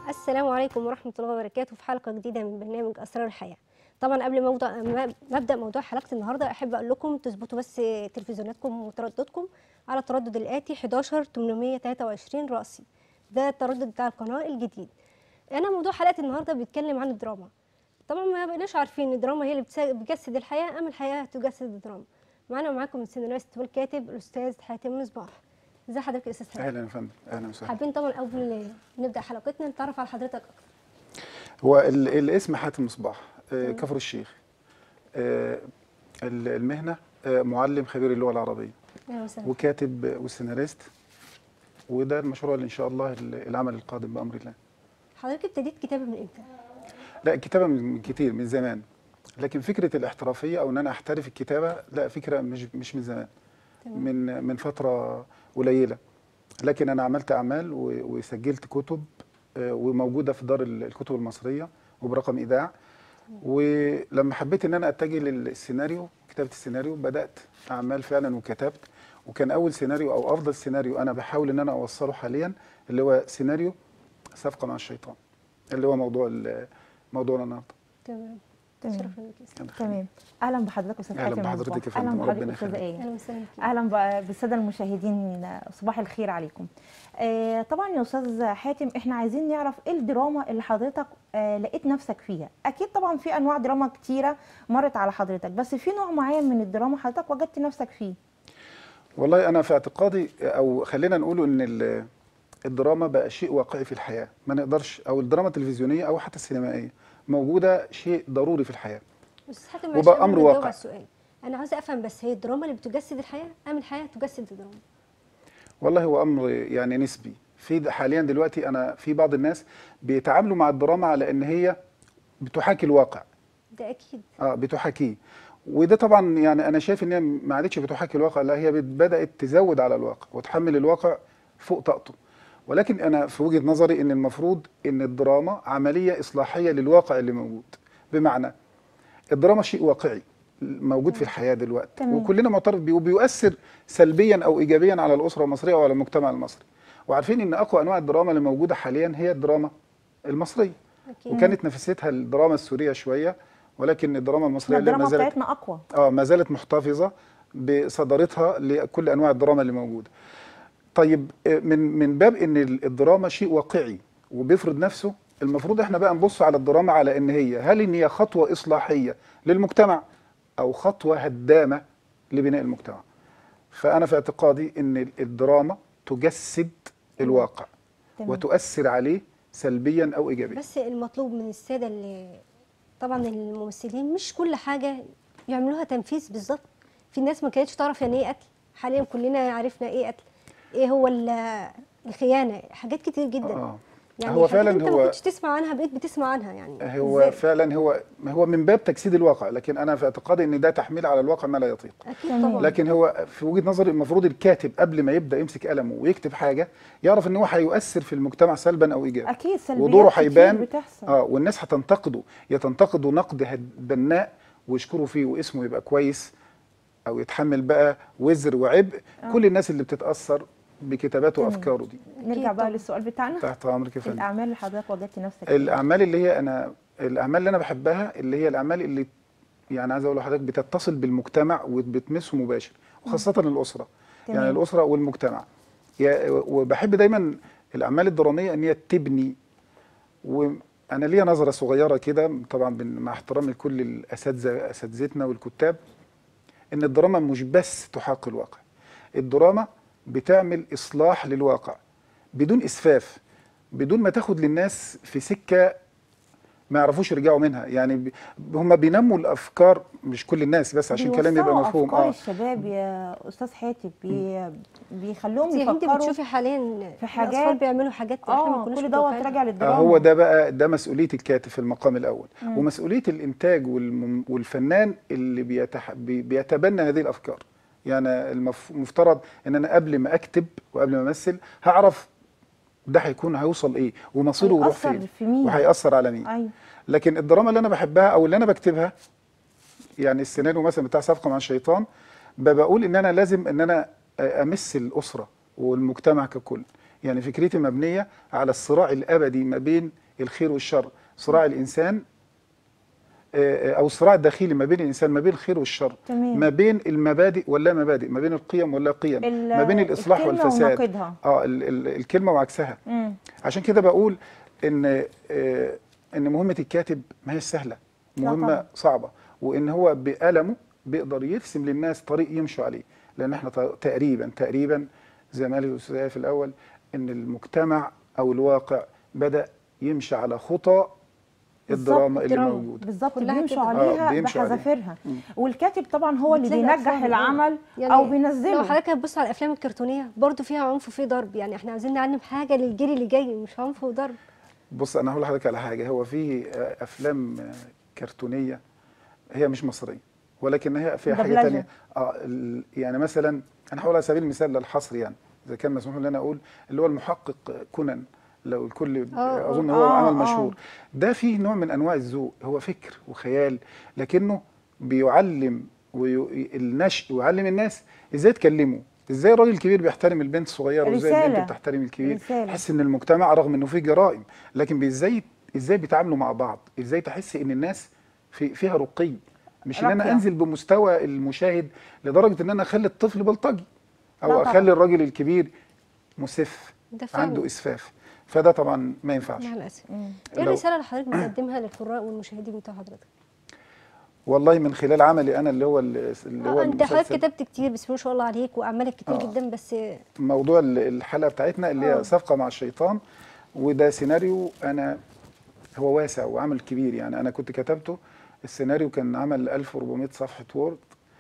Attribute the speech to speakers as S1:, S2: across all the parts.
S1: السلام عليكم ورحمة الله وبركاته في حلقة جديدة من برنامج أسرار الحياة طبعا قبل ما موضوع ما مبدأ موضوع حلقة النهاردة أحب أقول لكم تظبطوا بس تلفزيوناتكم وترددكم على التردد الآتي 11 823 رأسي ده التردد بتاع القناة الجديد أنا موضوع حلقة النهاردة بيتكلم عن الدراما طبعا ما بقيناش عارفين الدراما هي اللي بتسا- بتجسد الحياة أم الحياة تجسد الدراما معانا ومعاكم السيناريست والكاتب الأستاذ حاتم مصباح ازي حضرتك يا أستاذ حاتم
S2: اهلا يا فندم اهلا وسهلا
S1: حابين طبعا قبل نبدأ حلقتنا نتعرف على حضرتك أكتر
S2: هو ال- الاسم حاتم مصباح آه، كفر الشيخ آه، ال- المهنه آه، معلم خبير اللغه العربيه
S1: أهلا وسهلا
S2: وكاتب وسيناريست وده المشروع اللي ان شاء الله ال- العمل القادم بامر الله
S1: حضرتك ابتديت كتابة من امتى؟
S2: لا الكتابه من كتير من زمان لكن فكره الاحترافيه او ان انا احترف الكتابه لا فكره مش مش من زمان
S1: تمام.
S2: من من فتره قليله لكن انا عملت اعمال و- وسجلت كتب آه، وموجوده في دار ال- الكتب المصريه وبرقم ايداع ولما حبيت ان انا اتجه للسيناريو كتابه السيناريو بدات اعمال فعلا وكتبت وكان اول سيناريو او افضل سيناريو انا بحاول ان انا اوصله حاليا اللي هو سيناريو صفقه مع الشيطان اللي هو موضوع ال- موضوعنا النهارده
S1: تمام
S3: تمام.
S1: شرف لك يا أستاذ.
S3: تمام اهلا بحضرتك استاذ
S2: أهلا
S3: حاتم
S2: بحضرتك
S3: مصباح.
S2: يا فندم،
S3: اهلا بحضرتك
S2: ربنا
S3: استاذ
S2: يخليك.
S3: ايه
S1: اهلا وسهلا فيك.
S3: اهلا ب- بالساده المشاهدين صباح الخير عليكم آه طبعا يا استاذ حاتم احنا عايزين نعرف ايه الدراما اللي حضرتك آه لقيت نفسك فيها اكيد طبعا في انواع دراما كتيره مرت على حضرتك بس في نوع معين من الدراما حضرتك وجدت نفسك فيه
S2: والله انا في اعتقادي او خلينا نقول ان ال- الدراما بقى شيء واقعي في الحياه ما نقدرش او الدراما التلفزيونيه او حتى السينمائيه موجوده شيء ضروري في الحياه
S1: بس حتى
S2: وبقى
S1: معلش قبل ما
S2: أمر
S1: نجاوب
S2: واقع.
S1: على السؤال انا عاوزه افهم بس هي الدراما اللي بتجسد الحياه ام الحياه تجسد الدراما
S2: والله هو امر يعني نسبي في د- حاليا دلوقتي انا في بعض الناس بيتعاملوا مع الدراما على ان هي بتحاكي الواقع
S1: ده اكيد
S2: اه بتحاكيه وده طبعا يعني انا شايف ان هي ما عادتش بتحاكي الواقع لا هي بت- بدات تزود على الواقع وتحمل الواقع فوق طاقته ولكن انا في وجهه نظري ان المفروض ان الدراما عمليه اصلاحيه للواقع اللي موجود بمعنى الدراما شيء واقعي موجود في الحياه دلوقتي
S3: تمام.
S2: وكلنا معترف بيه وبيؤثر سلبيا او ايجابيا على الاسره المصريه وعلى المجتمع المصري وعارفين ان اقوى انواع الدراما اللي موجوده حاليا هي الدراما المصريه
S1: اكيد
S2: وكانت نفستها الدراما السوريه شويه ولكن الدراما المصريه اللي ما
S3: الدراما
S2: زالت
S3: بتاعتنا اقوى
S2: اه ما زالت محتفظه بصدارتها لكل انواع الدراما اللي موجوده. طيب آه، من من باب ان ال- الدراما شيء واقعي وبيفرض نفسه المفروض احنا بقى نبص على الدراما على ان هي هل ان هي خطوه اصلاحيه للمجتمع او خطوه هدامه لبناء المجتمع. فانا في اعتقادي ان ال- الدراما تجسد الواقع
S3: تمام.
S2: وتؤثر عليه سلبيا او ايجابيا.
S1: بس المطلوب من الساده اللي طبعا الممثلين مش كل حاجه يعملوها تنفيذ بالظبط في ناس ما كانتش تعرف يعني ايه قتل حاليا كلنا عرفنا ايه قتل ايه هو ال- الخيانه حاجات كتير جدا
S2: اه
S1: يعني
S2: هو
S1: حاجات
S2: فعلا
S1: انت ما
S2: هو
S1: كنتش تسمع عنها بقيت بتسمع عنها يعني
S2: هو
S1: إزاي؟
S2: فعلا هو هو من باب تجسيد الواقع لكن انا في اعتقادي ان ده تحميل على الواقع ما لا يطيق
S1: اكيد
S3: تمام.
S1: طبعا
S2: لكن هو في وجهه نظري المفروض الكاتب قبل ما يبدا يمسك قلمه ويكتب حاجه يعرف ان هو هيؤثر في المجتمع سلبا او ايجابا
S3: اكيد سلبيات
S2: ودوره
S3: كتير
S2: هيبان
S3: بتحصل
S2: اه والناس هتنتقده يتنتقده نقد هد- بناء ويشكروا فيه واسمه يبقى كويس او يتحمل بقى وزر وعبء
S3: آه.
S2: كل الناس اللي بتتاثر بكتاباته
S3: تمام.
S2: وافكاره دي
S3: نرجع
S1: أكيد
S3: بقى
S1: طبعاً.
S3: للسؤال بتاعنا
S2: تحت امرك يا فندم
S3: الاعمال اللي حضرتك وجدت نفسك فيها
S2: الاعمال اللي هي انا الاعمال اللي انا بحبها اللي هي الاعمال اللي يعني عايز اقول لحضرتك بتتصل بالمجتمع وبتمسه مباشر وخاصه الاسره يعني
S3: تمام.
S2: الاسره والمجتمع يا- وبحب دايما الاعمال الدراميه ان هي تبني وانا ليا نظره صغيره كده طبعا بن- مع احترامي لكل الاساتذه اساتذتنا والكتاب ان الدراما مش بس تحاكي الواقع الدراما بتعمل اصلاح للواقع بدون اسفاف بدون ما تاخد للناس في سكه ما يعرفوش يرجعوا منها يعني ب- هم بينموا الافكار مش كل الناس بس عشان كلامي يبقى
S3: بيوسعوا
S2: مفهوم
S3: افكار
S2: اه
S3: الشباب يا استاذ حاتم بي... بيخلوهم
S1: انت انت
S3: يفكروا
S1: بتشوفي حاليا
S3: في حاجات-
S1: الاطفال بيعملوا حاجات احنا ما
S3: اه
S1: كناش
S3: كل دوت
S1: متوقعينها.
S3: راجع
S2: آه،
S3: للدراما
S2: هو ده بقى ده مسؤوليه الكاتب في المقام الاول
S3: مم.
S2: ومسؤوليه الانتاج والم- والفنان اللي بيتح... بي- بيتبنى هذه الافكار يعني المف- المفترض ان انا قبل ما اكتب وقبل ما امثل هعرف ده هيكون هيوصل ايه ومصيره يروح
S3: هيأثر
S2: فين
S3: في مين
S2: وهيأثر على مين
S3: ايوه
S2: لكن الدراما اللي انا بحبها او اللي انا بكتبها يعني السيناريو مثلا بتاع صفقه مع الشيطان ب- بقول ان انا لازم ان انا امس الاسره والمجتمع ككل يعني فكرتي مبنيه على الصراع الابدي ما بين الخير والشر صراع الانسان آه، او الصراع الداخلي ما بين الانسان ما بين الخير والشر
S3: تمام.
S2: ما بين المبادئ ولا مبادئ ما بين القيم ولا قيم
S3: ال-
S2: ما بين الاصلاح
S3: الكلمة
S2: والفساد
S3: ونقيضها.
S2: اه ال- ال- الكلمه وعكسها
S3: مم.
S2: عشان كده بقول ان آه، ان مهمه الكاتب ما هي سهله مهمه
S3: طبعا.
S2: صعبه وان هو بقلمه بيقدر يرسم للناس طريق يمشوا عليه لان احنا ت- تقريبا تقريبا زي ما قال الاستاذ آية في الاول ان المجتمع او الواقع بدا يمشي على خطى الدراما اللي
S1: الدراما.
S2: موجوده
S3: بالظبط
S1: كلها
S3: بيمشوا
S1: كده.
S3: عليها
S2: آه، بيمشوا عليها.
S3: بحذافيرها
S2: مم.
S3: والكاتب طبعا هو اللي
S1: بتلاقي
S3: بينجح
S1: الأطفال
S3: العمل
S1: يعني
S3: او
S1: لو
S3: بينزله
S1: حضرتك هتبص على الافلام الكرتونيه برضو فيها عنف وفيه ضرب يعني احنا عايزين نعلم حاجه للجيل اللي جاي مش عنف وضرب
S2: بص انا هقول لحضرتك على حاجه هو في آه، افلام آه، كرتونيه هي مش مصريه ولكن هي فيها حاجه
S3: دبلجة.
S2: تانية اه ال- يعني مثلا انا هقول على سبيل المثال للحصر يعني اذا كان مسموح لي ان انا اقول اللي هو المحقق كونان لو الكل
S1: آه،
S2: اظن
S3: آه.
S2: هو
S3: آه،
S2: عمل
S3: آه.
S2: مشهور ده فيه نوع من انواع الذوق هو فكر وخيال لكنه بيعلم وي... النشء ويعلم الناس ازاي تكلموا ازاي الراجل الكبير بيحترم البنت الصغيره وازاي
S3: رسالة.
S2: البنت بتحترم الكبير
S3: رسالة.
S2: تحس ان المجتمع رغم انه فيه جرائم لكن ازاي ازاي بيتعاملوا مع بعض ازاي تحس ان الناس في فيها رقي مش ان انا
S3: راقية.
S2: انزل بمستوى المشاهد لدرجه ان انا اخلي الطفل بلطجي
S3: لا
S2: او
S3: طبعا.
S2: اخلي الراجل الكبير مسف
S1: ده فعلا
S2: عنده اسفاف فده طبعا ما ينفعش
S1: مع الاسف
S3: مم.
S1: ايه
S2: لو-
S1: الرساله اللي حضرتك بتقدمها للقراء والمشاهدين بتوع حضرتك
S2: والله من خلال عملي انا اللي هو ال- اللي هو
S1: آه، انت حضرتك
S2: المسلسل
S1: كتبت كتير بسم الله ما شاء الله عليك واعمالك كتير
S2: آه.
S1: جدا بس
S2: موضوع ال- الحلقه بتاعتنا اللي
S1: آه.
S2: هي صفقه مع الشيطان وده سيناريو انا هو واسع وعمل كبير يعني انا كنت كتبته السيناريو كان عمل 1400 صفحه وورد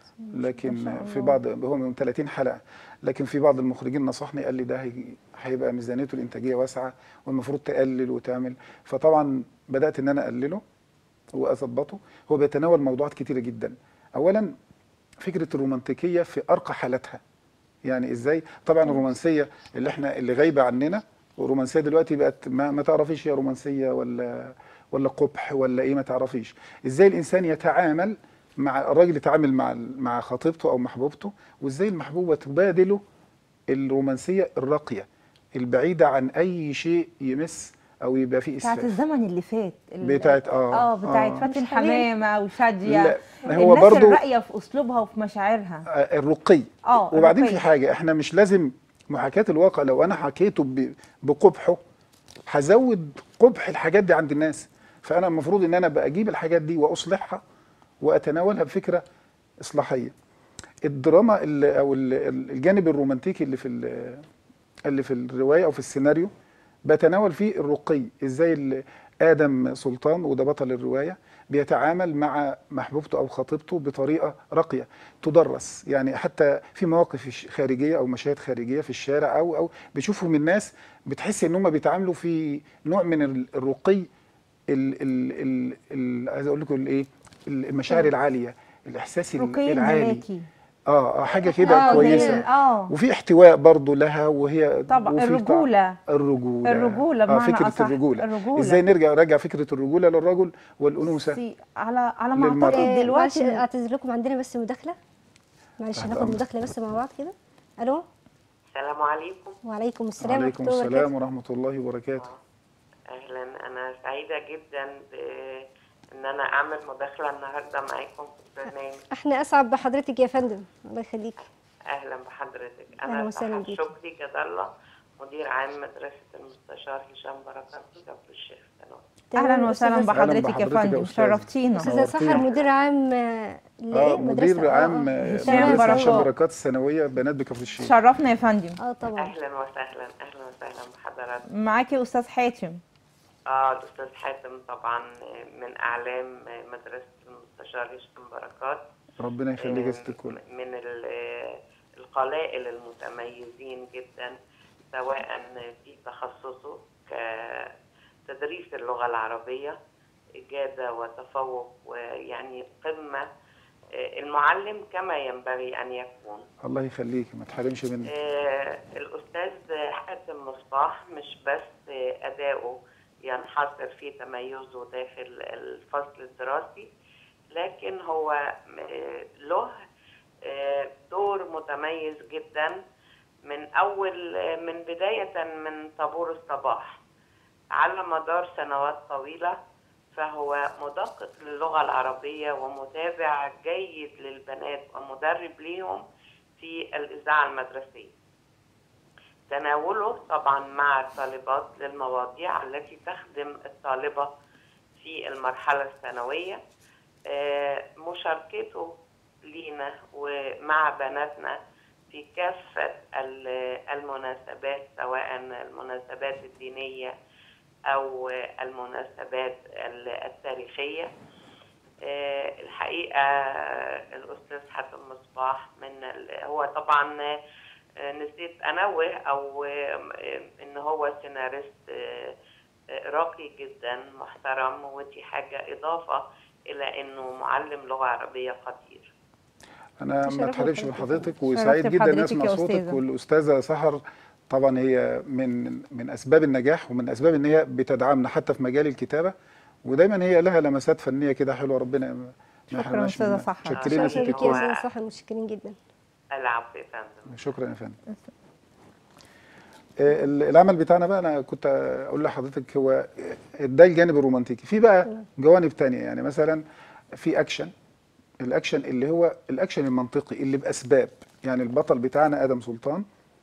S2: لكن
S3: ما شاء
S2: في
S3: الله.
S2: بعض هو من 30 حلقه لكن في بعض المخرجين نصحني قال لي ده هي- هيبقى ميزانيته الانتاجيه واسعه والمفروض تقلل وتعمل فطبعا بدات ان انا اقلله واظبطه هو بيتناول موضوعات كتيره جدا اولا فكره الرومانتيكيه في ارقى حالاتها يعني ازاي طبعا الرومانسيه اللي احنا اللي غايبه عننا والرومانسيه دلوقتي بقت ما, ما تعرفيش هي رومانسيه ولا ولا قبح ولا ايه ما تعرفيش ازاي الانسان يتعامل مع الراجل يتعامل مع ال- مع خطيبته او محبوبته وازاي المحبوبه تبادله الرومانسيه الراقيه البعيده عن اي شيء يمس او يبقى فيه
S3: بتاعت
S2: اسفاف
S3: الزمن اللي فات ال-
S2: بتاعت اه
S3: اه بتاعت
S2: آه.
S3: فاتن
S1: مش حقيقي.
S3: حمامه وشاديه
S2: لا هو
S3: الناس
S2: برضو
S3: الراقيه في اسلوبها وفي مشاعرها
S2: آه، الرقي
S3: اه
S2: وبعدين
S3: الرقي.
S2: في حاجه احنا مش لازم محاكاه الواقع لو انا حكيته ب- بقبحه هزود قبح الحاجات دي عند الناس فانا المفروض ان انا بجيب الحاجات دي واصلحها واتناولها بفكره اصلاحيه الدراما ال- او ال- ال- الجانب الرومانتيكي اللي في ال- اللي في الروايه او في السيناريو بتناول فيه الرقي ازاي ال- ادم سلطان وده بطل الروايه بيتعامل مع محبوبته او خطيبته بطريقه راقيه تدرس يعني حتى في مواقف ش- خارجيه او مشاهد خارجيه في الشارع او او بيشوفهم الناس بتحس ان هم بيتعاملوا في نوع من ال- الرقي ال ال ال ال عايز اقول لكم الايه المشاعر العاليه الاحساس ال-
S3: رقي
S2: العالي
S3: الملاكي
S2: اه آه، حاجه كده
S3: اه زي
S2: كويسه
S3: ال- اه
S2: وفي احتواء برضه لها وهي
S3: طبعا
S2: وفي
S3: الرجوله
S2: الرجوله
S3: الرجولة
S2: آه
S3: بمعنى
S2: فكره
S3: أصح.
S2: الرجوله
S3: الرجولة.
S2: ازاي نرجع نرجع فكره الرجوله للرجل والانوثه
S3: بصي، على على ما
S2: للمرأة.
S3: اعتقد
S1: آه، معلش
S3: دلوقتي
S1: اعتذر لكم عندنا بس مداخله معلش
S2: تحت
S1: هناخد
S2: أمرك.
S1: مداخله بس مع بعض كده الو
S4: السلام عليكم
S1: وعليكم السلام
S2: وعليكم
S1: ورحمه الله
S2: السلام
S1: وبركاته
S2: ورحمه الله وبركاته
S4: اهلا انا سعيده جدا بان انا اعمل مداخله النهارده معاكم في البرنامج
S1: احنا اسعد بحضرتك يا فندم الله يخليك
S4: اهلا بحضرتك
S1: أهلا
S4: انا
S1: وسهلا
S4: سحر
S1: بيك.
S4: شكري جد الله مدير عام مدرسه المستشار هشام بركات في كفر الشيخ ثانوي
S1: تمام،
S3: اهلا وسهلا
S1: أستاذة-
S3: بحضرتك يا
S2: بحضرتك يا
S3: فندم
S2: أستاذ.
S3: شرفتينا
S1: استاذه
S2: نورتينا.
S1: سحر مدير عام آه، لإيه؟
S2: اه مدير
S1: مدرسة-
S2: عام
S1: آه،
S2: آه،
S1: آه،
S3: هشام
S2: مدرسه
S3: بركات.
S2: هشام بركات الثانويه بنات بكفر الشيخ
S3: شرفنا يا فندم
S1: اه طبعا
S4: اهلا وسهلا اهلا وسهلا بحضراتكم
S3: معاكي استاذ حاتم
S4: اه الاستاذ حاتم طبعا من اعلام مدرسه المستشار هشام بركات
S2: ربنا يخليك يا ست الكل
S4: من ال- القلائل المتميزين جدا سواء في تخصصه كتدريس اللغة العربية إجادة وتفوق ويعني قمة المعلم كما ينبغي أن يكون
S2: الله يخليك ما تحرمش منك
S4: آه، الأستاذ حاتم مصباح مش بس آه، أداؤه ينحصر في تميزه داخل الفصل الدراسي لكن هو آه، له آه، دور متميز جدا من أول من بداية من طابور الصباح على مدار سنوات طويلة فهو مدقق للغة العربية ومتابع جيد للبنات ومدرب ليهم في الإذاعة المدرسية تناوله طبعا مع الطالبات للمواضيع التي تخدم الطالبة في المرحلة الثانوية آه، مشاركته لينا ومع بناتنا في كافة ال- المناسبات سواء المناسبات الدينية أو المناسبات ال- التاريخية آه، الحقيقة الأستاذ حاتم مصباح من ال- هو طبعا آه، نسيت أنوه أو آه، إن هو سيناريست آه، آه، راقي جدا محترم ودي حاجة إضافة إلى إنه معلم لغة عربية قدير
S2: انا ما
S1: تشرفنا
S2: اتحركش من
S1: بحضرتك.
S2: حضرتك وسعيد جدا ان
S3: بحضرتك
S2: اسمع
S3: يا
S2: صوتك
S3: أستاذة.
S2: والاستاذه سحر طبعا هي من من اسباب النجاح ومن اسباب ان هي بتدعمنا حتى في مجال الكتابه ودايما هي لها لمسات فنيه كده حلوه ربنا ما
S3: شكراً
S2: يحرمناش
S3: أستاذة
S2: منها.
S3: سحر.
S2: شكرين يا
S1: شكرا
S2: ست
S1: لك يا
S2: الكل.
S1: استاذه صح متشكرين جدا
S4: العفو يا فندم
S2: شكرا يا فندم آه، ال- العمل بتاعنا بقى انا كنت اقول لحضرتك هو ده الجانب الرومانتيكي في بقى جوانب تانية يعني مثلا في اكشن الاكشن اللي هو الاكشن المنطقي اللي باسباب يعني البطل بتاعنا ادم سلطان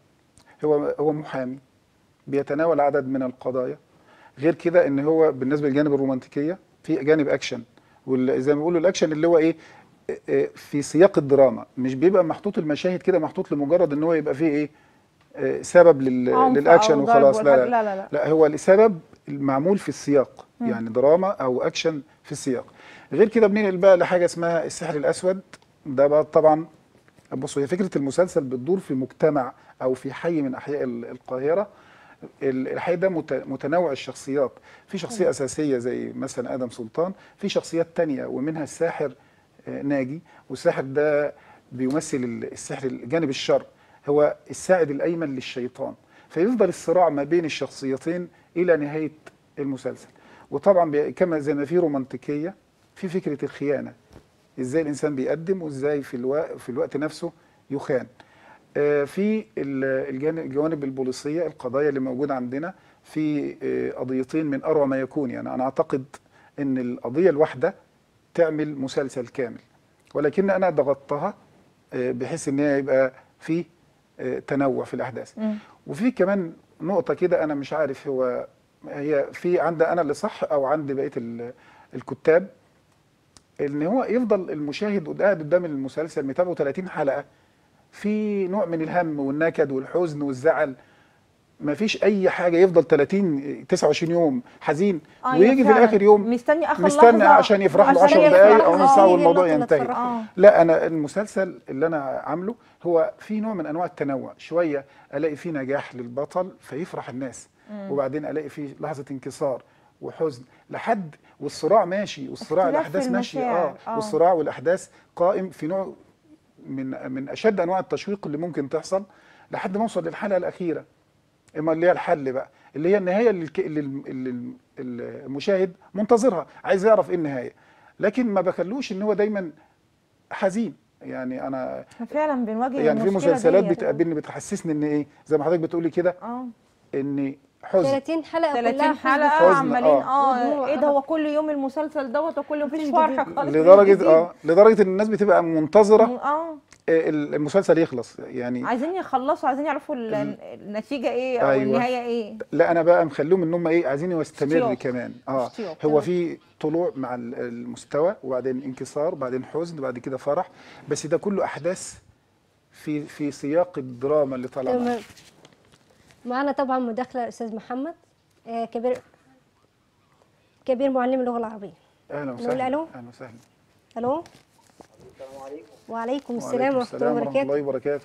S2: هو هو محامي بيتناول عدد من القضايا غير كده ان هو بالنسبه للجانب الرومانتيكيه في جانب اكشن وزي ما بيقولوا الاكشن اللي هو ايه آه، آه، في سياق الدراما مش بيبقى محطوط المشاهد كده محطوط لمجرد ان هو يبقى فيه ايه آه، سبب لل-
S3: عنف
S2: للاكشن
S3: أو ضرب
S2: وخلاص لا
S3: والحاجة-
S2: لا,
S3: لا لا لا
S2: لا هو لسبب المعمول في السياق يعني دراما او اكشن في السياق غير كده بننقل بقى لحاجه اسمها السحر الاسود ده بقى طبعا بصوا هي فكره المسلسل بتدور في مجتمع او في حي من احياء ال- القاهره ال- الحي ده مت- متنوع الشخصيات في شخصيه اساسيه زي مثلا ادم سلطان في شخصيات تانية ومنها الساحر آه، ناجي والساحر ده بيمثل ال- السحر الجانب الشر هو الساعد الايمن للشيطان فيفضل الصراع ما بين الشخصيتين الى نهايه المسلسل وطبعا بي- كما زي ما في رومانتيكيه في فكره الخيانه ازاي الانسان بيقدم وازاي في الوقت في الوقت نفسه يخان آه، في ال- الجان- الجوانب البوليسيه القضايا اللي موجوده عندنا في آه، قضيتين من اروع ما يكون يعني انا اعتقد ان القضيه الواحده تعمل مسلسل كامل ولكن انا ضغطتها آه، بحيث ان هي يبقى في آه، تنوع في الاحداث
S3: مم.
S2: وفي كمان نقطه كده انا مش عارف هو هي في عند انا اللي صح او عند بقيه ال- الكتاب ان هو يفضل المشاهد قد- قاعد قدام المسلسل متابعه 30 حلقه في نوع من الهم والنكد والحزن والزعل ما فيش اي حاجه يفضل 30 29 يوم حزين
S3: آه،
S2: ويجي في
S3: فعلاً.
S2: الاخر يوم
S3: مستني اخر
S2: مستنى
S3: لحظة
S2: عشان يفرح له
S3: عشان
S2: 10
S3: يفرح.
S2: دقايق او نص
S3: آه.
S2: ساعه
S1: يجي
S2: والموضوع
S1: اللقطة اللي
S2: ينتهي
S1: تفرحه.
S3: اه
S2: لا انا المسلسل اللي انا عامله هو في نوع من انواع التنوع شويه الاقي فيه نجاح للبطل فيفرح الناس وبعدين الاقي فيه لحظه انكسار وحزن لحد والصراع ماشي والصراع
S3: اختلاف
S2: الاحداث
S3: في
S2: ماشيه
S3: المشاعر.
S2: اه
S3: آه.
S2: والصراع والاحداث قائم في نوع من من اشد انواع التشويق اللي ممكن تحصل لحد ما اوصل للحلقه الاخيره اما اللي هي الحل بقى اللي هي النهايه اللي الك- اللي الم- اللي الم- المشاهد منتظرها عايز يعرف ايه النهايه لكن ما بخلوش ان هو دايما حزين يعني انا
S3: احنا فعلا بنواجه
S2: يعني في
S3: المشكلة
S2: مسلسلات
S3: ديت.
S2: بتقابلني بتحسسني ان ايه زي ما حضرتك بتقولي كده
S3: اه
S2: ان حزن
S1: 30 حلقه
S3: 30
S1: كلها
S3: حلقة
S2: حزن،
S3: عمالين
S2: آه.
S3: اه
S1: ودموع.
S3: ايه ده هو كل يوم المسلسل دوت وكل يوم مفيش
S1: مفيش
S3: فرحة
S1: جديد.
S3: خالص مفيش
S2: لدرجه
S3: جديد.
S2: اه لدرجه ان الناس بتبقى منتظره
S3: اه
S2: آه، المسلسل يخلص يعني
S3: عايزين يخلصوا عايزين يعرفوا ال- النتيجة ايه او
S2: أيوة.
S3: النهاية ايه
S2: لا انا بقى مخليهم ان هم ايه عايزين يستمر
S3: اشتياق.
S2: كمان اه
S3: اشتياق،
S2: هو
S3: تمام.
S2: في طلوع مع ال- المستوى وبعدين انكسار وبعدين حزن وبعد كده فرح بس ده كله احداث في في سياق الدراما اللي طالعه معانا.
S1: تمام معانا طبعا مداخله الاستاذ محمد آه، كبير كبير معلم اللغه العربيه
S2: اهلا
S1: نقول
S2: وسهلا
S1: ألو؟
S2: اهلا وسهلا
S1: الو
S5: السلام عليكم
S1: وعليكم السلام
S2: وعليكم
S1: ورحمه الله
S2: السلام ورحمه
S1: وبركاته
S2: الله وبركاته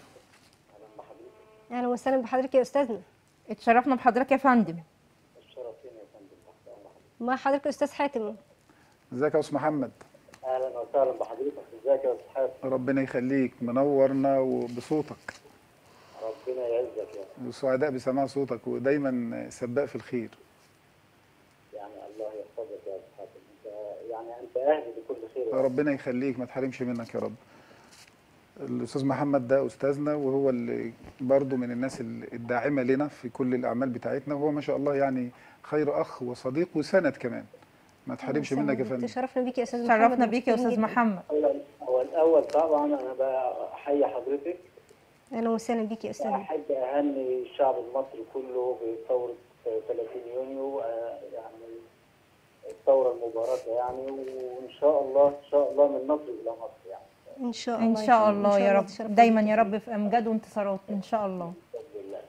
S1: اهلا وسهلا بحضرتك يا استاذنا
S3: اتشرفنا بحضرتك يا فندم
S5: الشرفين يا فندم تحت امر حضرتك
S1: مع حضرتك يا استاذ حاتم
S2: ازيك يا استاذ محمد
S5: اهلا وسهلا بحضرتك ازيك يا استاذ حاتم
S2: ربنا يخليك منورنا وبصوتك
S5: ربنا يعزك يا رب.
S2: وسعداء بسماع صوتك ودايما سباق في الخير
S5: يعني الله يحفظك يا استاذ حاتم انت يعني انت اهل لكل خير يا رب.
S2: ربنا يخليك ما تحرمش منك يا رب الاستاذ محمد ده استاذنا وهو اللي برضه من الناس ال- الداعمه لنا في كل الاعمال بتاعتنا وهو ما شاء الله يعني خير اخ وصديق وسند كمان ما تحرمش منك يا فندم
S1: تشرفنا بيك يا استاذ محمد
S3: شرفنا بيك يا
S1: مبسوطين
S3: استاذ
S1: جداً.
S3: محمد
S5: أولا هو الأول طبعا أنا بحيي حضرتك
S1: اهلا وسهلا بيك يا استاذ
S5: أحب أهني الشعب المصري كله بثورة 30 يونيو آه، يعني الثورة المباركة يعني وإن شاء الله إن شاء الله من نصر إلى نصر يعني
S1: ان شاء الله
S3: ان
S1: يا
S3: شاء
S1: فندم.
S3: الله يا رب
S1: تشرفنا
S3: دايما
S1: بيك.
S3: يا رب في امجاد وانتصارات ان شاء الله
S5: بإذن الله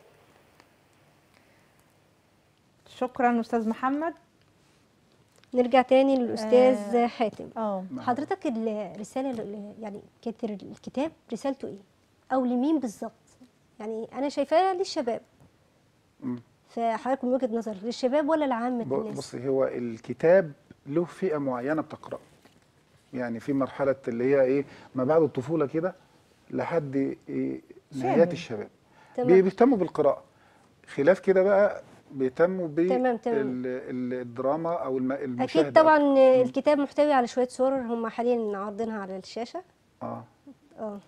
S3: شكرا استاذ محمد
S1: نرجع تاني للاستاذ
S3: آه.
S1: حاتم
S3: اه
S1: حضرتك الرساله اللي- يعني كانت الكتاب رسالته ايه او لمين بالظبط يعني انا شايفاها للشباب
S2: مم.
S1: فحضرتك من وجهه نظر للشباب ولا لعامه
S2: ب-
S1: الناس
S2: بصي هو الكتاب له فئه معينه بتقرا يعني في مرحله اللي هي ايه ما بعد الطفوله كده لحد إيه نهايات
S3: شامل.
S2: الشباب
S1: تمام.
S2: بي- بيهتموا بالقراءه خلاف كده بقى بيهتموا
S1: تمام، تمام.
S2: بالدراما او الم- المشاهده
S1: اكيد طبعا الكتاب محتوي على شويه صور هم حاليا عارضينها على الشاشه
S2: اه
S1: اه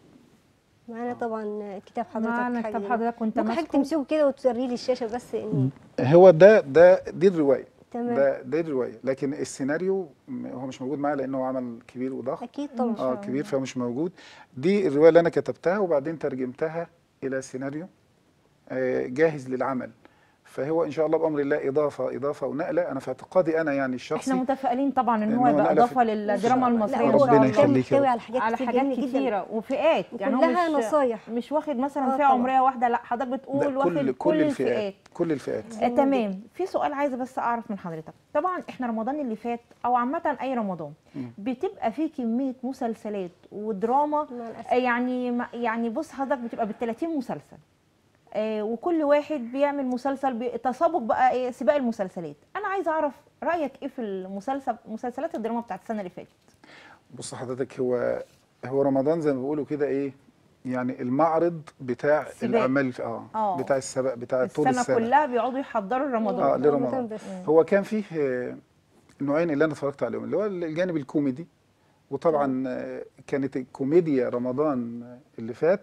S1: معانا طبعا كتاب حضرتك
S3: معانا
S1: حاجة
S3: كتاب
S1: جميلة.
S3: حضرتك وانت
S1: ممكن حضرتك
S3: ماسكه
S1: تمسكه كده وتوريه لي الشاشه بس ان
S2: هو ده ده دي الروايه
S1: تمام
S2: ده ده الروايه لكن السيناريو م- هو مش موجود معايا لانه عمل كبير وضخم
S1: اكيد طبعا
S2: اه كبير فمش موجود دي الروايه اللي انا كتبتها وبعدين ترجمتها الى سيناريو آه، جاهز للعمل فهو ان شاء الله بامر الله اضافه اضافه ونقله انا في اعتقادي انا يعني الشخصي
S3: احنا متفائلين طبعا ان
S2: إن
S3: هو
S2: هو
S3: يبقى
S2: نقلة
S3: اضافه
S2: في-
S3: للدراما
S1: لا
S3: المصريه
S1: هو
S3: ان شاء
S2: ربنا
S3: الله
S1: الكتاب
S2: يخليك يا
S1: محتوي
S2: رب.
S1: على حاجات
S3: على
S1: كتير
S3: حاجات
S1: جميلة جدا
S3: كتيره وفئات يعني هو
S1: وكلها
S3: مش
S1: نصايح.
S3: مش واخد مثلا
S1: آه
S3: فئه
S1: طبعا.
S3: عمريه واحده لا حضرتك
S2: ده
S3: بتقول واخد
S2: كل كل الفئات كل الفئات
S3: آه تمام في سؤال عايزه بس اعرف من حضرتك طبعا احنا رمضان اللي فات او عامه اي رمضان
S2: مم.
S3: بتبقى فيه كميه مسلسلات ودراما
S1: مع الأسف.
S3: آه يعني ما- يعني بص حضرتك بتبقى بال 30 مسلسل آه وكل واحد بيعمل مسلسل بتسابق بقى ايه سباق المسلسلات انا عايزه اعرف رايك ايه في المسلسل مسلسلات الدراما بتاعت السنه اللي فاتت
S2: بص حضرتك هو هو رمضان زي ما بيقولوا كده ايه يعني المعرض بتاع
S3: سباق.
S2: الاعمال اه,
S3: آه.
S2: بتاع السبق بتاع طول
S3: السنه
S2: السنه
S3: كلها بيقعدوا يحضروا رمضان
S2: اه لرمضان
S1: بس
S2: هو كان فيه آه، نوعين اللي انا اتفرجت عليهم اللي هو الجانب الكوميدي وطبعا آه، كانت الكوميديا رمضان اللي فات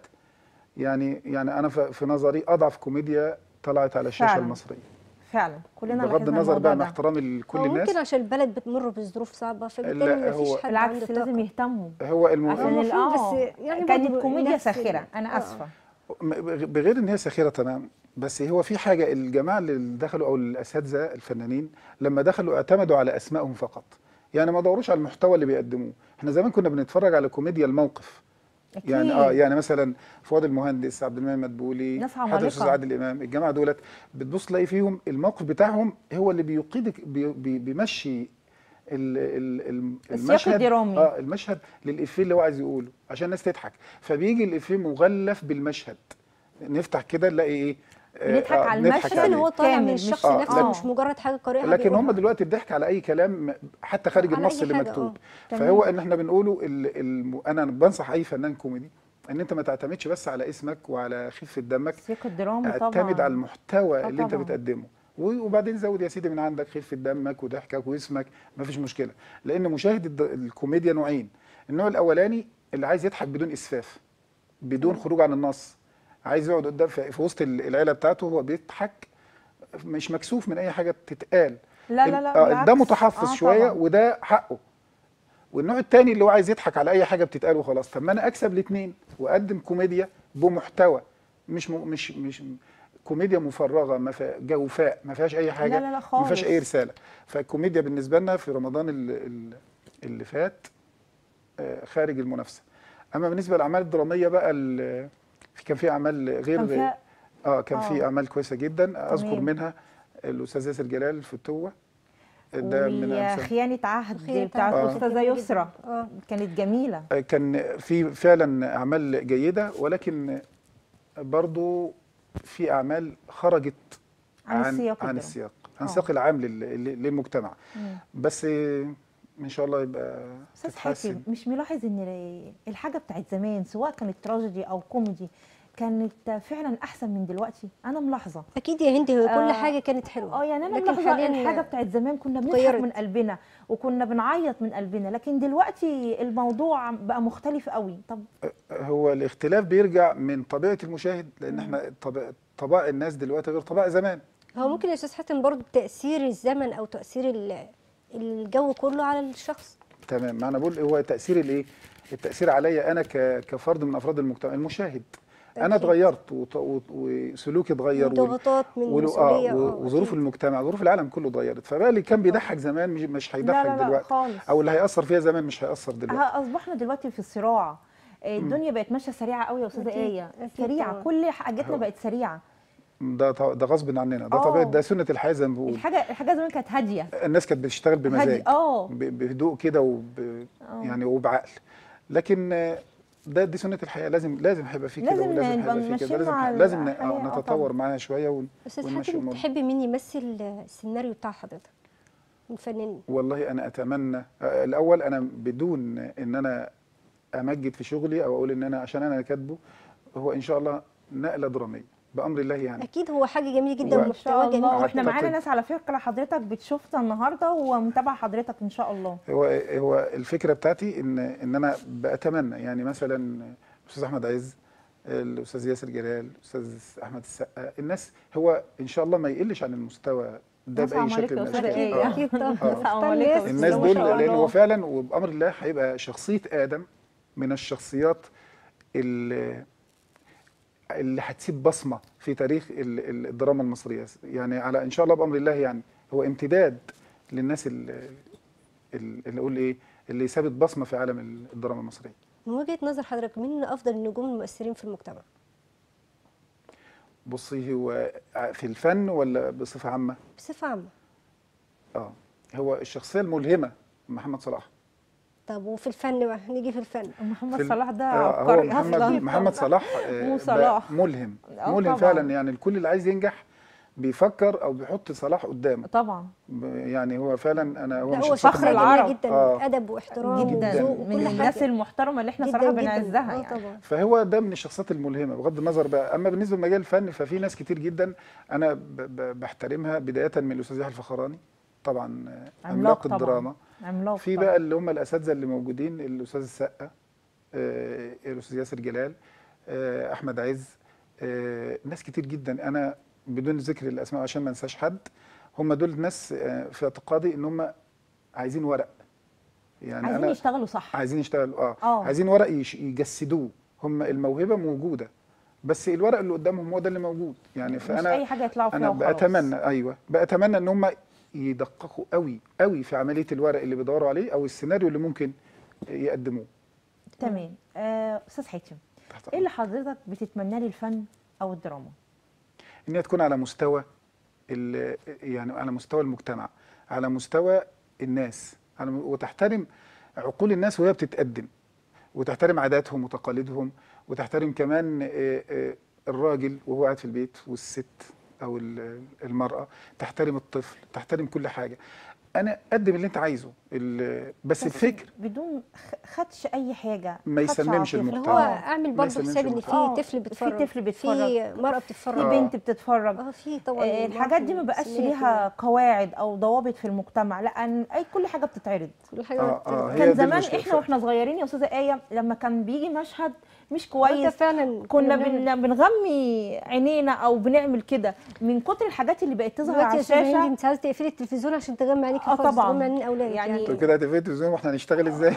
S2: يعني يعني انا ف- في نظري اضعف كوميديا طلعت على الشاشه
S3: فعلاً.
S2: المصريه
S3: فعلا كلنا
S2: بغض
S3: لاحظنا
S2: النظر
S3: الموضوع
S2: بقى مع
S3: ده.
S2: احترامي لكل
S1: هو
S2: الناس
S1: ممكن عشان البلد بتمر بظروف صعبه فبالتالي
S2: لا،
S1: ما فيش
S2: هو-
S1: حد عنده
S3: بالعكس لازم
S1: طاقة.
S3: يهتموا
S2: هو الم...
S3: عشان
S1: المفروض
S3: ال- آه،
S1: بس يعني
S3: كانت
S1: برضه
S3: كوميديا
S1: نفس ال-
S3: ساخره انا
S1: آه.
S3: اسفه
S2: م- بغير ان هي ساخره تمام بس هو في حاجه الجماعه اللي دخلوا او الاساتذه الفنانين لما دخلوا اعتمدوا على اسمائهم فقط يعني ما دوروش على المحتوى اللي بيقدموه احنا زمان كنا بنتفرج على كوميديا الموقف
S3: أكيد.
S2: يعني اه يعني مثلا فؤاد المهندس عبد المنعم مدبولي
S3: ناس
S2: حتى
S3: عمالقة.
S2: الاستاذ عادل امام الجماعه دولت بتبص تلاقي فيهم الموقف بتاعهم هو اللي بيقيدك بي بي بيمشي ال ال ال
S3: السياق
S2: المشهد
S3: الدرامي.
S2: اه المشهد للافيه اللي هو عايز يقوله عشان الناس تضحك فبيجي الافيه مغلف بالمشهد نفتح كده نلاقي ايه آه،
S3: نضحك
S2: آه،
S3: على
S2: نضحك
S3: المشهد
S1: ان
S2: عليه.
S1: هو طالع
S3: كامل،
S1: من
S3: مش-
S1: الشخص
S2: آه،
S1: نفسه
S3: لكن-
S1: مش مجرد حاجه قريبه
S2: لكن هم
S1: بيقولها.
S2: دلوقتي الضحك على اي كلام حتى خارج
S1: على
S2: النص
S1: أي
S2: اللي
S1: حاجة،
S2: مكتوب
S1: آه.
S2: فهو ان احنا بنقوله ال ال انا بنصح اي فنان كوميدي ان انت ما تعتمدش بس على اسمك وعلى خفه دمك
S3: السياق الدرامي طبعا
S2: اعتمد على المحتوى
S3: آه
S2: اللي انت
S3: طبعاً.
S2: بتقدمه و- وبعدين زود يا سيدي من عندك خفه دمك وضحكك واسمك ما فيش مشكله لان مشاهد الد- الكوميديا نوعين النوع الاولاني اللي عايز يضحك بدون اسفاف بدون خروج عن النص عايز يقعد قدام في في وسط ال- العيله بتاعته وهو بيضحك مش مكسوف من اي حاجه تتقال
S3: لا لا لا
S2: آه،
S3: بالعكس.
S2: ده متحفظ
S3: آه
S2: شويه
S3: طبعاً.
S2: وده حقه والنوع التاني اللي هو عايز يضحك على اي حاجه بتتقال وخلاص طب ما انا اكسب الاثنين واقدم كوميديا بمحتوى مش م... مش مش كوميديا مفرغه ما فيها جوفاء ما فيهاش اي حاجه
S3: لا لا لا
S2: ما فيهاش
S3: خالص.
S2: اي رساله فالكوميديا بالنسبه لنا في رمضان اللي, اللي فات آه، خارج المنافسه اما بالنسبه للاعمال الدراميه بقى ال- في كان في اعمال غير
S3: كان فيها
S2: اه كان في
S3: آه.
S2: اعمال كويسه جدا اذكر
S3: تمام.
S2: منها الاستاذ ياسر جلال الفتوه ده من أمثال-
S3: وخيانة عهد
S1: خيانة
S3: بتاعت
S1: عهد.
S3: الأستاذة
S1: جميل جداً.
S3: يسرى
S1: اه
S3: كانت جميلة
S2: كان في فعلا اعمال جيده ولكن برضو في اعمال خرجت
S3: عن السياق
S2: عن
S3: الدرامي.
S2: السياق
S3: آه.
S2: عن السياق العام لل- لل- للمجتمع
S3: مم.
S2: بس ان شاء الله يبقى
S3: أستاذ
S2: تتحسن
S3: حاتم مش ملاحظ إن الحاجة بتاعت زمان سواء كانت تراجيدي أو كوميدي كانت فعلا احسن من دلوقتي انا ملاحظه
S1: اكيد يا هندي كل
S3: آه،
S1: حاجه كانت حلوه
S3: اه يعني انا
S1: لكن
S3: ملاحظه
S1: حالياً
S3: الحاجه بتاعت زمان كنا بنضحك
S1: اتغيرت.
S3: من قلبنا وكنا بنعيط من قلبنا لكن دلوقتي الموضوع بقى مختلف قوي طب
S2: هو الاختلاف بيرجع من طبيعه المشاهد لان احنا طبيعه طبائع الناس دلوقتي غير طبائع زمان
S1: هو ممكن يا استاذ حاتم برضه تاثير الزمن او تاثير ال- الجو كله على الشخص
S2: تمام ما انا بقول هو تاثير الايه التاثير عليا انا ك- كفرد من افراد المجتمع المشاهد انا
S1: أكيد.
S2: اتغيرت وط- و- وسلوكي اتغير
S1: من
S2: وال-
S1: ضغوطات من
S2: ولو-
S1: مسؤوليه
S2: اه
S1: آه،
S2: و- وظروف
S1: أكيد.
S2: المجتمع ظروف العالم كله اتغيرت فبقى اللي كان بيضحك زمان مش مش
S3: لا
S2: هيضحك
S3: لا لا
S2: دلوقتي
S3: خالص
S2: او اللي هيأثر فيها زمان مش هيأثر دلوقتي
S3: ها، اصبحنا دلوقتي في صراع الدنيا بقت ماشيه سريعه قوي يا استاذه
S1: أكيد،
S3: ايه
S1: أكيد
S3: سريعه
S1: طبعاً.
S3: كل حاجاتنا
S2: هو-
S3: بقت سريعه
S2: ده ط- ده غصب عننا ده
S3: آه.
S2: طبيعه ده سنه الحياه زي ما بقول
S3: الحاجه الحاجه زمان كانت هاديه
S2: الناس كانت بتشتغل بمزاج
S3: هاديه اه
S2: ب- بهدوء كده وب
S3: آه.
S2: يعني وبعقل لكن آه، ده دي سنه الحياه لازم لازم هيبقى في كده
S3: لازم
S2: ولازم
S3: نبقى
S2: هيبقى في
S3: ماشيين
S2: كده لازم
S3: مع
S2: لازم ن-
S3: الحياة،
S2: آه،
S3: آه
S2: نتطور
S3: طبعاً.
S2: معاها شويه ون-
S1: استاذ
S2: ونمشي
S1: حاتم
S2: الموضوع
S1: تحبي مين يمثل السيناريو بتاع حضرتك من فنانين
S2: والله انا اتمنى آه، الاول انا بدون ان انا امجد في شغلي او اقول ان انا عشان انا كاتبه هو ان شاء الله نقله دراميه بامر الله يعني
S1: اكيد هو حاجه جميله جدا
S2: و-
S3: ان
S1: ومحتوى
S3: شاء
S1: جميل
S3: الله واحنا
S2: أعتقد-
S3: معانا ناس على فكره حضرتك بتشوفنا النهارده ومتابعه حضرتك ان شاء الله
S2: هو هو الفكره بتاعتي ان ان انا بتمنى يعني مثلا الاستاذ احمد عز الاستاذ ياسر جلال الاستاذ احمد السقا الناس هو ان شاء الله ما يقلش عن المستوى ده
S3: نسعى
S2: باي
S3: عليك
S2: شكل
S3: يا
S2: من
S3: أستاذ
S2: الاشكال
S3: إيه.
S2: آه.
S1: اكيد طبعا
S2: آه.
S1: نختار
S3: عليك يا
S1: ناس
S2: الناس
S3: ما
S2: دول
S3: شاء
S2: لان هو
S3: الله.
S2: فعلا وبامر الله هيبقى شخصيه ادم من الشخصيات اللي اللي هتسيب بصمه في تاريخ ال- ال- الدراما المصريه يعني على ان شاء الله بامر الله يعني هو امتداد للناس اللي, اللي اقول ايه اللي سابت بصمه في عالم الدراما المصريه
S1: من وجهه نظر حضرتك مين افضل النجوم المؤثرين في المجتمع
S2: بصي هو في الفن ولا بصفه عامه
S1: بصفه عامه
S2: اه هو الشخصيه الملهمه محمد صلاح
S1: طب وفي الفن بقى نيجي في الفن
S2: في
S3: محمد
S2: ال-
S3: صلاح ده
S2: آه، هو
S3: عبقري
S2: محمد
S3: اصلا
S2: محمد صلاح آه،
S3: مو
S2: بقى
S3: صلاح.
S2: ملهم
S3: آه،
S2: ملهم
S3: طبعاً.
S2: فعلا يعني الكل اللي عايز ينجح بيفكر او بيحط صلاح قدامه
S3: طبعا
S2: ب- يعني هو فعلا انا هو
S1: لا
S2: مش
S1: هو
S2: شخصية
S3: فخر
S1: شخصيه
S2: محمد-
S1: جميله
S3: العرب.
S1: جدا
S2: آه.
S1: ادب واحترام
S3: جدا
S1: وذوق
S3: من
S1: وكل
S3: الناس
S1: حاجه
S3: المحترمه اللي احنا
S1: جداً
S3: صراحه
S1: جداً.
S3: بنعزها
S1: آه
S3: يعني
S1: طبعا
S2: فهو ده من الشخصيات الملهمه بغض النظر بقى اما بالنسبه لمجال الفن ففي ناس كتير جدا انا ب- ب- بحترمها بدايه من الاستاذ يحيى الفخراني طبعا آه، عملاق
S3: طبعاً.
S2: الدراما
S3: عملاق
S2: في
S3: طبعاً.
S2: بقى اللي هم الاساتذه اللي موجودين الاستاذ السقا آه، الاستاذ ياسر جلال آه، احمد عز آه، ناس كتير جدا انا بدون ذكر الاسماء عشان ما انساش حد هم دول ناس آه، في اعتقادي ان هم عايزين ورق يعني
S3: عايزين
S2: انا
S3: يشتغلوا صح
S2: عايزين يشتغلوا اه,
S3: آه.
S2: عايزين ورق يش- يجسدوه هم الموهبه موجوده بس الورق اللي قدامهم هو ده اللي موجود يعني
S3: مش
S2: فانا
S3: اي حاجه يطلعوا فيها
S2: انا
S3: وخلاص.
S2: بتمنى ايوه بتمنى ان هم يدققوا قوي قوي في عمليه الورق اللي بيدوروا عليه او السيناريو اللي ممكن يقدموه
S3: تمام آه، استاذ حاتم
S2: تحت
S3: ايه اللي حضرتك بتتمناه للفن او الدراما
S2: ان هي تكون على مستوى ال- يعني على مستوى المجتمع على مستوى الناس على م- وتحترم عقول الناس وهي بتتقدم وتحترم عاداتهم وتقاليدهم وتحترم كمان آه، آه، الراجل وهو قاعد في البيت والست او ال- المراه تحترم الطفل تحترم كل حاجه انا قدم اللي انت عايزه ال- بس الفكر
S3: بدون خ- خدش اي حاجه
S2: ما
S3: خدش
S2: يسممش
S3: عاطفة.
S1: اللي
S2: المجتمع.
S1: هو
S2: طبعاً.
S1: اعمل
S2: ما
S1: برضه
S2: يسممش
S1: حساب ان
S2: المجتمع.
S1: في طفل
S3: في
S1: بيتفرج
S3: طفل بيتفرج.
S1: في مرأة
S3: في
S1: بتتفرج
S2: آه.
S3: بنت بتتفرج
S1: اه في طبعا
S3: آه، الحاجات دي ما بقاش
S1: سنية
S3: ليها قواعد او ضوابط في المجتمع لا أن- اي كل حاجه بتتعرض
S1: كل حاجه
S2: آه، آه، هي
S3: كان
S2: دي
S3: زمان
S2: المشكلة.
S3: احنا واحنا صغيرين يا استاذه ايه لما كان بيجي مشهد مش
S1: كويس
S3: كويس
S1: فعلا
S3: كنا
S1: بنعمل-
S3: بن... بنغمي عينينا او بنعمل كده من كتر الحاجات اللي بقت تظهر
S1: دلوقتي
S3: على
S1: يا استاذه هندي
S3: الشاشه
S1: انت عايزه تقفلي التلفزيون عشان تغمي عليك
S3: آه،
S1: خالص
S3: طبعاً.
S1: تغمي عينين اولادك
S3: يعني-
S1: يعني,
S2: انتوا كده هتقفلوا التلفزيون واحنا هنشتغل ازاي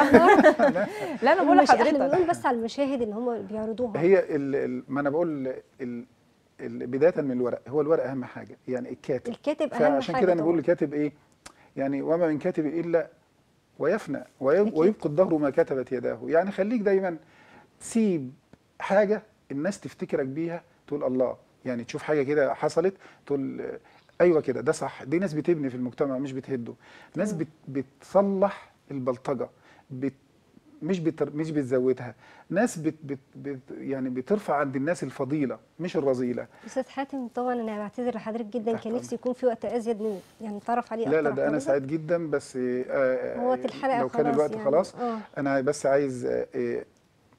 S3: لا انا بقول
S1: المش... احنا
S3: لحضرتك
S1: بنقول بس على المشاهد اللي هم بيعرضوها
S2: هي ال ال ما انا بقول ال ال بدايه من الورق هو الورق اهم حاجه يعني الكاتب
S1: الكاتب اهم
S2: فعشان
S1: حاجه
S2: كده انا بقول
S1: طبعاً.
S2: لكاتب ايه يعني وما من كاتب الا ويفنى وي-
S1: أكيد.
S2: ويبقي الدهر ما كتبت يداه يعني خليك دايما تسيب حاجه الناس تفتكرك بيها تقول الله يعني تشوف حاجه كده حصلت تقول آه، ايوه كده ده صح دي ناس بتبني في المجتمع مش بتهده ناس بت بتصلح البلطجه بت مش بتر مش بتزودها ناس بت بت بت يعني بترفع عند الناس الفضيله مش الرذيله
S1: استاذ حاتم طبعا انا بعتذر لحضرتك جدا
S2: تحت
S1: كان
S2: أمرك.
S1: نفسي يكون في وقت ازيد من يعني نتعرف عليه
S2: لا
S1: اكتر
S2: لا ده انا
S1: حضرتك.
S2: سعيد جدا بس آه،
S1: هو الحلقه
S2: لو كان
S1: خلاص
S2: الوقت
S1: يعني.
S2: خلاص
S1: اه
S2: انا بس عايز آه، آه،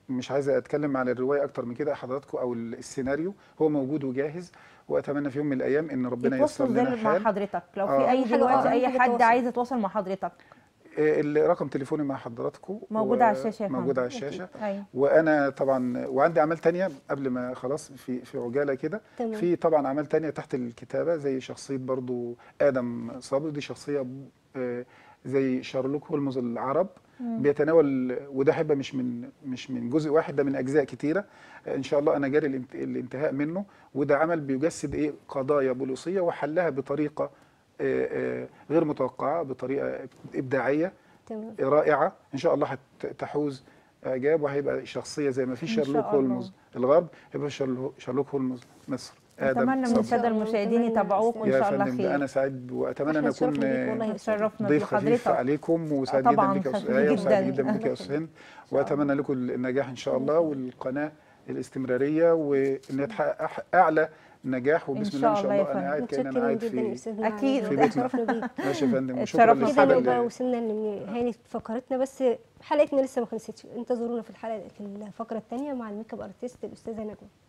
S2: مش عايز اتكلم عن الروايه اكتر من كده حضراتكم او السيناريو هو موجود وجاهز واتمنى في يوم من الايام ان ربنا ييسر
S3: يتواصلوا
S2: لنا
S3: ازاي مع
S2: الحال
S3: حضرتك لو
S2: آه.
S3: في اي
S1: أهم حاجة-
S3: دلوقتي
S1: أهم
S3: اي
S1: حاجة
S3: حد
S1: التواصل.
S3: عايز يتواصل مع حضرتك
S2: آه، الرقم تليفوني مع حضراتكم
S3: موجود
S2: و-
S3: على الشاشه يا فندم.
S2: موجود على الشاشه
S3: ايوه
S2: وانا طبعا وعندي اعمال تانية قبل ما خلاص في في عجاله كده
S1: تمام.
S2: في طبعا اعمال تانية تحت الكتابه زي شخصيه برضو ادم صابر دي شخصيه آه، زي شارلوك هولمز العرب بيتناول وده هيبقى مش من مش من جزء واحد ده من اجزاء كتيره آه، ان شاء الله انا جاري الانت- الانتهاء منه وده عمل بيجسد ايه قضايا بوليسيه وحلها بطريقه آه، آه، غير متوقعه بطريقه ابداعيه
S1: تمام
S2: رائعه ان شاء الله هتحوز اعجاب وهيبقى شخصيه زي ما في
S3: إن شاء
S2: شارلوك
S3: الله.
S2: هولمز الغرب يبقى شارلو- شارلوك هولمز مصر
S3: اتمنى من
S2: صبري.
S3: الساده
S1: الله.
S3: المشاهدين
S1: أتمنى
S3: يتابعوك وان
S2: يا
S3: شاء الله
S2: فندم ده
S3: خير
S2: انا سعيد واتمنى ان
S1: احنا
S2: اكون
S1: اتشرفنا بيك والله يا أستاذ.
S3: شرفنا
S2: ضيف خفيف
S3: بحضرتك
S2: عليكم وسعيد
S3: آه،
S2: جدا
S3: طبعاً
S2: بك يا
S3: خفيف
S2: استاذ آية وسعيد
S3: جداً.
S2: جدا بك يا استاذ هند واتمنى لكم النجاح ان شاء الله والقناه الاستمراريه وان تحقق أح- اعلى نجاح وبسم الله
S3: شاء
S2: ما شاء
S3: الله يا
S2: الله انا قاعد كان انا
S1: متشكرين
S2: قاعد
S1: جدا يا
S2: في
S1: استاذنا
S3: أكيد.
S1: على
S2: في
S1: ده.
S2: بيتنا.
S1: اتشرفنا بيك
S2: ماشي يا فندم وشكرا
S3: اتشرفنا
S1: كده
S2: للساده
S1: نبقى
S2: اللي-
S1: وصلنا لنهايه فقرتنا بس حلقتنا لسه ما خلصتش انتظرونا في الحلقه في الفقره الثانيه مع الميك اب ارتست الاستاذه نجوى